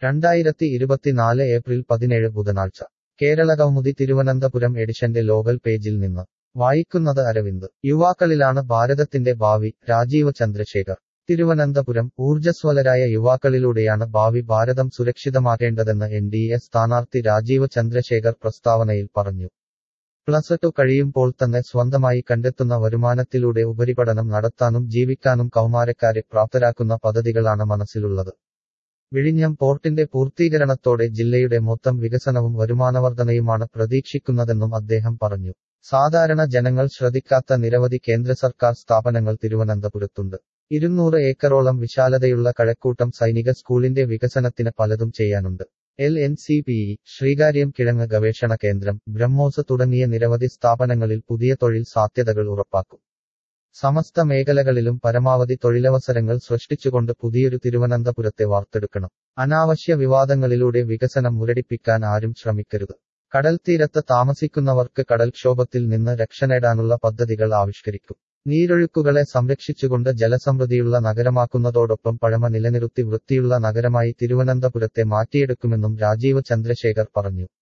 രണ്ടായിരത്തി ഇരുപത്തിനാല് ഏപ്രിൽ പതിനേഴ് ബുധനാഴ്ച കേരളകൗമുദി തിരുവനന്തപുരം എഡിഷന്റെ ലോകൽ പേജിൽ നിന്ന് വായിക്കുന്നത് അരവിന്ദ് യുവാക്കളിലാണ് ഭാരതത്തിന്റെ ഭാവി രാജീവ് ചന്ദ്രശേഖർ തിരുവനന്തപുരം ഊർജ്ജസ്വലരായ യുവാക്കളിലൂടെയാണ് ഭാവി ഭാരതം സുരക്ഷിതമാകേണ്ടതെന്ന് എൻ ഡി എ സ്ഥാനാർത്ഥി രാജീവ് ചന്ദ്രശേഖർ പ്രസ്താവനയിൽ പറഞ്ഞു പ്ലസ് ടു കഴിയുമ്പോൾ തന്നെ സ്വന്തമായി കണ്ടെത്തുന്ന വരുമാനത്തിലൂടെ ഉപരിപഠനം നടത്താനും ജീവിക്കാനും കൗമാരക്കാരെ പ്രാപ്തരാക്കുന്ന പദ്ധതികളാണ് മനസ്സിലുള്ളത് വിഴിഞ്ഞം പോർട്ടിന്റെ പൂർത്തീകരണത്തോടെ ജില്ലയുടെ മൊത്തം വികസനവും വരുമാനവർധനയുമാണ് പ്രതീക്ഷിക്കുന്നതെന്നും അദ്ദേഹം പറഞ്ഞു സാധാരണ ജനങ്ങൾ ശ്രദ്ധിക്കാത്ത നിരവധി കേന്ദ്ര സർക്കാർ സ്ഥാപനങ്ങൾ തിരുവനന്തപുരത്തുണ്ട് ഇരുന്നൂറ് ഏക്കറോളം വിശാലതയുള്ള കഴക്കൂട്ടം സൈനിക സ്കൂളിന്റെ വികസനത്തിന് പലതും ചെയ്യാനുണ്ട് L N C P E Sreekaryam കിഴങ്ങ് ഗവേഷണ കേന്ദ്രം ബ്രഹ്മോസ് തുടങ്ങിയ നിരവധി സ്ഥാപനങ്ങളിൽ പുതിയ തൊഴിൽ സാധ്യതകൾ ഉറപ്പാക്കും സമസ്ത മേഖലകളിലും പരമാവധി തൊഴിലവസരങ്ങൾ സൃഷ്ടിച്ചുകൊണ്ട് പുതിയൊരു തിരുവനന്തപുരത്തെ വാർത്തെടുക്കണം അനാവശ്യ വിവാദങ്ങളിലൂടെ വികസനം മുരടിപ്പിക്കാൻ ആരും ശ്രമിക്കരുത് കടൽത്തീരത്ത് താമസിക്കുന്നവർക്ക് കടൽക്ഷോഭത്തിൽ നിന്ന് രക്ഷ നേടാനുള്ള പദ്ധതികൾ ആവിഷ്കരിക്കും നീരൊഴുക്കുകളെ സംരക്ഷിച്ചുകൊണ്ട് ജലസമൃദ്ധിയുള്ള നഗരമാക്കുന്നതോടൊപ്പം പഴമ നിലനിർത്തി വൃത്തിയുള്ള നഗരമായി തിരുവനന്തപുരത്തെ മാറ്റിയെടുക്കുമെന്നും രാജീവ് ചന്ദ്രശേഖർ പറഞ്ഞു